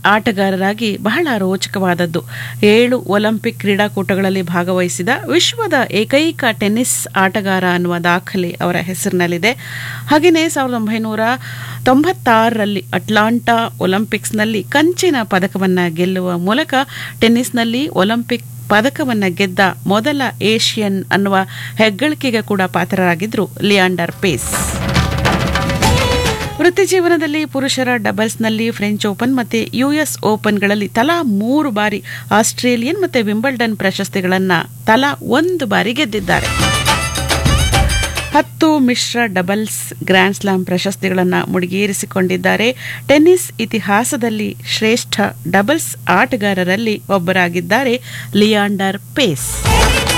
ಆಟಗಾರರಾಗಿ ಬಹಳ ರೋಚಕವಾದದ್ದು ಏಳು ಒಲಿಂಪಿಕ್ ಕ್ರೀಡಾಕೂಟಗಳಲ್ಲಿ ಭಾಗವಹಿಸಿದ ವಿಶ್ವದ ಏಕೈಕ ಟೆನ್ನಿಸ್ ಆಟಗಾರ ಅನ್ನುವ ದಾಖಲೆ ಅವರ ಹೆಸರಿನಲ್ಲಿದೆ ಹಾಗೆಯೇ ಸಾವಿರದ ಒಂಬೈನೂರ ತೊಂಬತ್ತಾರರಲ್ಲಿ ಅಟ್ಲಾಂಟಾ ಒಲಿಂಪಿಕ್ಸ್ನಲ್ಲಿ ಕಂಚಿನ ಪದಕವನ್ನು ಗೆಲ್ಲುವ ಮೂಲಕ ಟೆನ್ನಿಸ್ನಲ್ಲಿ ಒಲಿಂಪಿಕ್ ಪದಕವನ್ನು ಗೆದ್ದ ಮೊದಲ ಏಷ್ಯನ್ ಅನ್ನುವ ಹೆಗ್ಗಳಿಕೆಗೆ ಕೂಡ ಪಾತ್ರರಾಗಿದ್ರು ಲಿಯಾಂಡರ್ ಪೇಸ್ ವೃತ್ತಿ ಜೀವನದಲ್ಲಿ ಪುರುಷರ ಡಬಲ್ಸ್ನಲ್ಲಿ ಫ್ರೆಂಚ್ ಓಪನ್ ಮತ್ತು ಯುಎಸ್ ಓಪನ್ಗಳಲ್ಲಿ ತಲಾ ಮೂರು ಬಾರಿ ಆಸ್ಟ್ರೇಲಿಯನ್ ಮತ್ತು ವಿಂಬಲ್ಡನ್ ಪ್ರಶಸ್ತಿಗಳನ್ನು ತಲಾ ಒಂದು ಬಾರಿ ಗೆದ್ದಿದ್ದಾರೆ ಹತ್ತು ಮಿಶ್ರ ಡಬಲ್ಸ್ ಗ್ರ್ಯಾಂಡ್ ಸ್ಲಾಮ್ ಪ್ರಶಸ್ತಿಗಳನ್ನು ಮುಡಿಗೇರಿಸಿಕೊಂಡಿದ್ದಾರೆ ಟೆನ್ನಿಸ್ ಇತಿಹಾಸದಲ್ಲಿ ಶ್ರೇಷ್ಠ ಡಬಲ್ಸ್ ಆಟಗಾರರಲ್ಲಿ ಒಬ್ಬರಾಗಿದ್ದಾರೆ ಲಿಯಾಂಡರ್ ಪೇಸ್